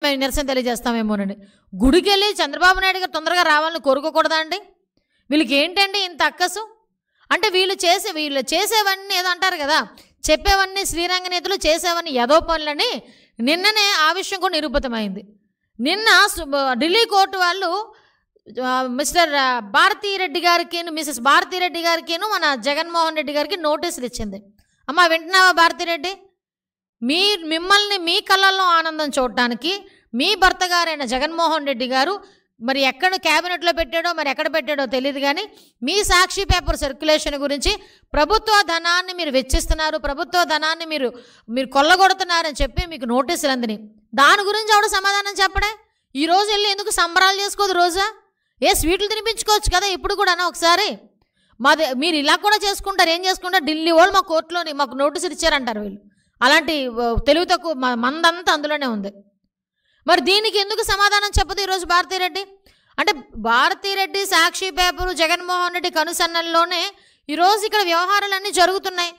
మేము నిరసన తెలియజేస్తామేమోనండి గుడికి వెళ్ళి చంద్రబాబు నాయుడు గారు తొందరగా రావాలని కోరుకోకూడదా అండి వీళ్ళకి ఏంటండి ఇంత అక్కసు అంటే వీళ్ళు చేసే వీళ్ళు చేసేవన్నీ ఏదో అంటారు కదా చెప్పేవన్నీ శ్రీరంగ నేతలు చేసేవన్నీ యదో పనులని నిన్ననే ఆ విషయం కూడా నిరూపితమైంది నిన్న సు- ఢిల్లీ కోర్టు వాళ్ళు ఆ, మిస్టర్ ఆ, భారతీరెడ్డి గారికి మిసెస్ భారతీరెడ్డి గారికిను మన జగన్మోహన్ రెడ్డి గారికి నోటీసులు ఇచ్చింది అమ్మా వింటున్నావా భారతీరెడ్డి మీ మిమ్మల్ని మీ కళ్ళల్లో ఆనందం చూడటానికి మీ భర్త గారైన జగన్మోహన్ రెడ్డి గారు మరి ఎక్కడ క్యాబినెట్లో పెట్టాడో మరి ఎక్కడ పెట్టాడో తెలియదు కానీ మీ సాక్షి పేపర్ సర్క్యులేషన్ గురించి ప్రభుత్వ ధనాన్ని మీరు వెచ్చిస్తున్నారు ప్రభుత్వ ధనాన్ని మీరు మీరు కొల్లగొడుతున్నారని చెప్పి మీకు నోటీసులు అందిని దాని గురించి ఆవిడ సమాధానం చెప్పడే ఈ రోజు వెళ్ళి ఎందుకు సంబరాలు చేసుకోదు రోజా ఏ స్వీట్లు తినిపించుకోవచ్చు కదా ఇప్పుడు కూడా ఒకసారి మాది మీరు ఇలా కూడా చేసుకుంటారు ఏం చేసుకుంటారు ఢిల్లీ వాళ్ళు మా కోర్టులోని మాకు నోటీసులు ఇచ్చారంటారు వీళ్ళు అలాంటి ఆ, తెలివి తక్కువ మ- మందంతా అందులోనే ఉంది మరి దీనికి ఎందుకు సమాధానం చెప్పదు ఈరోజు భారతీరెడ్డి అంటే భారతీరెడ్డి సాక్షి పేపరు జగన్మోహన్ రెడ్డి కనుసన్నల్లోనే ఈరోజు ఇక్కడ వ్యవహారాలన్నీ జరుగుతున్నాయి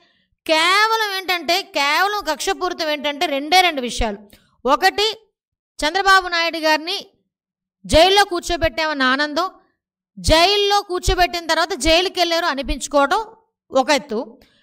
కేవలం ఏంటంటే కేవలం కక్షపూరితం ఏంటంటే రెండే రెండు విషయాలు ఒకటి చంద్రబాబు నాయుడు గారిని జైల్లో కూర్చోబెట్టామన్న ఆనందం జైల్లో కూర్చోబెట్టిన తర్వాత జైలుకి వెళ్ళారు అనిపించుకోవడం ఒక ఎత్తు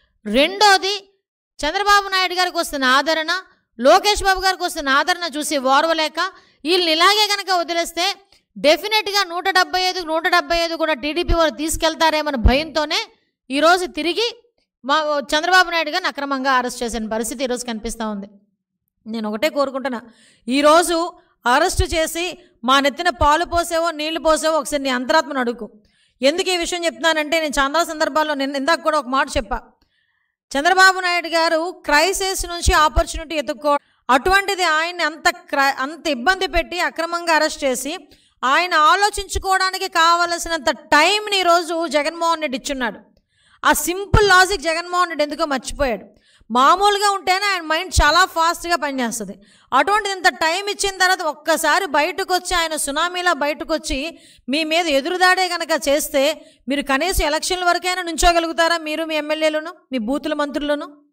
రెండోది చంద్రబాబు నాయుడు గారికి వస్తున్న ఆదరణ లోకేష్ బాబు గారికి వస్తున్న ఆదరణ చూసి ఓర్వలేక వీళ్ళని ఇలాగే కనుక వదిలేస్తే డెఫినెట్గా నూట డెబ్బై ఐదు నూట డెబ్బై ఐదు కూడా టీడీపీ వారు తీసుకెళ్తారేమన్న భయంతోనే ఈరోజు తిరిగి మా చంద్రబాబు నాయుడు గారిని అక్రమంగా అరెస్ట్ చేసిన పరిస్థితి ఈరోజు కనిపిస్తూ ఉంది నేను ఒకటే కోరుకుంటున్నా ఈరోజు అరెస్ట్ చేసి మా నెత్తిన పాలు పోసేవో నీళ్లు పోసేవో ఒకసారి నీ అంతరాత్మను అడుగు ఎందుకు ఈ విషయం చెప్తున్నానంటే నేను చాలా సందర్భాల్లో నేను ఇందాక కూడా ఒక మాట చెప్పా చంద్రబాబు నాయుడు గారు క్రైసిస్ నుంచి ఆపర్చునిటీ ఎత్తుక్కో అటువంటిది ఆయన్ని అంత క్రై అంత ఇబ్బంది పెట్టి అక్రమంగా అరెస్ట్ చేసి ఆయన ఆలోచించుకోవడానికి కావలసినంత టైంని ఈరోజు జగన్మోహన్ రెడ్డి ఇచ్చున్నాడు ఆ సింపుల్ లాజిక్ జగన్మోహన్ రెడ్డి ఎందుకో మర్చిపోయాడు మామూలుగా ఉంటేనే ఆయన మైండ్ చాలా ఫాస్ట్గా పనిచేస్తుంది అటువంటిది ఇంత టైం ఇచ్చిన తర్వాత ఒక్కసారి బయటకు వచ్చి ఆయన సునామీలా బయటకు వచ్చి మీ మీద ఎదురుదాడే కనుక చేస్తే మీరు కనీసం ఎలక్షన్ల వరకైనా నుంచోగలుగుతారా మీరు మీ ఎమ్మెల్యేలను మీ బూతుల మంత్రులను